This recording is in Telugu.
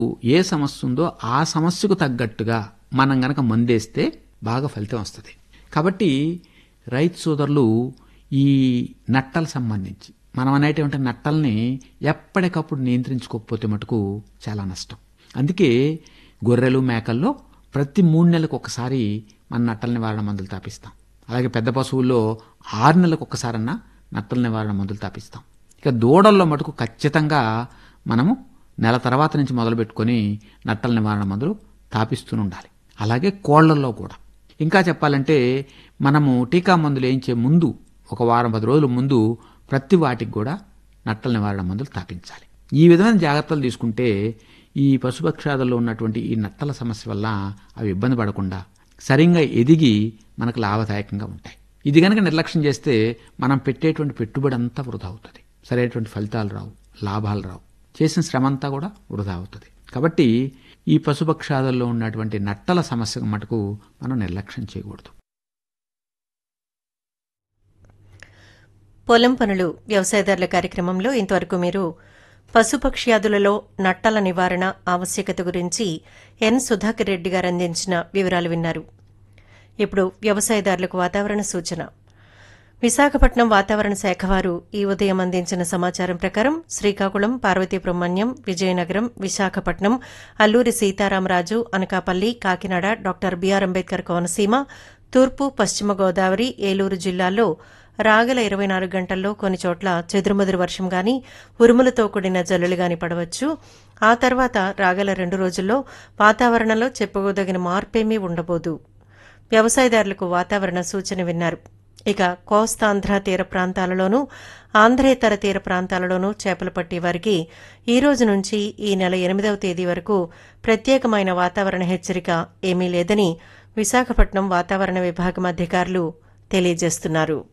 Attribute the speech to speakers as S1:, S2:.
S1: ఏ సమస్య ఉందో ఆ సమస్యకు తగ్గట్టుగా మనం గనక మందేస్తే బాగా ఫలితం వస్తుంది కాబట్టి రైతు సోదరులు ఈ నట్టలు సంబంధించి మనం అనేటువంటి నట్టల్ని ఎప్పటికప్పుడు నియంత్రించుకోకపోతే మటుకు చాలా నష్టం అందుకే గొర్రెలు మేకల్లో ప్రతి మూడు నెలలకు ఒకసారి మన నట్టల నివారణ మందులు తాపిస్తాం అలాగే పెద్ద పశువుల్లో ఆరు నెలలకు ఒక్కసారన్నా నట్టల నివారణ మందులు తాపిస్తాం ఇక దూడల్లో మటుకు ఖచ్చితంగా మనము నెల తర్వాత నుంచి మొదలు పెట్టుకొని నట్టల నివారణ మందులు తాపిస్తూనే ఉండాలి అలాగే కోళ్లలో కూడా ఇంకా చెప్పాలంటే మనము టీకా మందులు వేయించే ముందు ఒక వారం పది రోజుల ముందు ప్రతి వాటికి కూడా నట్టల నివారణ మందులు తాపించాలి ఈ విధమైన జాగ్రత్తలు తీసుకుంటే ఈ పశుపక్షాదుల్లో ఉన్నటువంటి ఈ నట్టల సమస్య వల్ల అవి ఇబ్బంది పడకుండా సరిగ్గా ఎదిగి మనకు లాభదాయకంగా ఉంటాయి ఇది కనుక నిర్లక్ష్యం చేస్తే మనం పెట్టేటువంటి పెట్టుబడి అంతా వృధా అవుతుంది సరైనటువంటి ఫలితాలు రావు లాభాలు రావు చేసిన శ్రమ అంతా కూడా వృధా అవుతుంది కాబట్టి ఈ పశుపక్షాదుల్లో ఉన్నటువంటి నట్టల సమస్య మటుకు మనం నిర్లక్ష్యం చేయకూడదు
S2: పొలం పనులు వ్యవసాయదారుల కార్యక్రమంలో ఇంతవరకు మీరు పశుపక్ష్యాదులలో నట్టల నివారణ ఆవశ్యకత గురించి ఎన్ సుధాకర్ రెడ్డి గారు అందించిన వివరాలు విన్నారు ఇప్పుడు వ్యవసాయదారులకు వాతావరణ సూచన విశాఖపట్నం వాతావరణ శాఖ వారు ఈ ఉదయం అందించిన సమాచారం ప్రకారం శ్రీకాకుళం పార్వతీపురమణ్యం విజయనగరం విశాఖపట్నం అల్లూరి సీతారామరాజు అనకాపల్లి కాకినాడ డాక్టర్ బీఆర్ అంబేద్కర్ కోనసీమ తూర్పు పశ్చిమ గోదావరి ఏలూరు జిల్లాల్లో రాగల ఇరవై నాలుగు గంటల్లో కొన్ని చోట్ల చెదురుమదురు వర్షం గాని ఉరుములతో కూడిన జల్లులు గాని పడవచ్చు ఆ తర్వాత రాగల రెండు రోజుల్లో వాతావరణంలో చెప్పుకోదగిన మార్పేమీ ఉండబోదు వ్యవసాయదారులకు వాతావరణ సూచన విన్నారు ఇక కోస్తాంధ్ర తీర ప్రాంతాలలోనూ ఆంధ్రేతర తీర ప్రాంతాలలోనూ చేపలు పట్టే వారికి ఈ రోజు నుంచి ఈ నెల ఎనిమిదవ తేదీ వరకు ప్రత్యేకమైన వాతావరణ హెచ్చరిక ఏమీ లేదని విశాఖపట్నం వాతావరణ విభాగం అధికారులు తెలియజేస్తున్నారు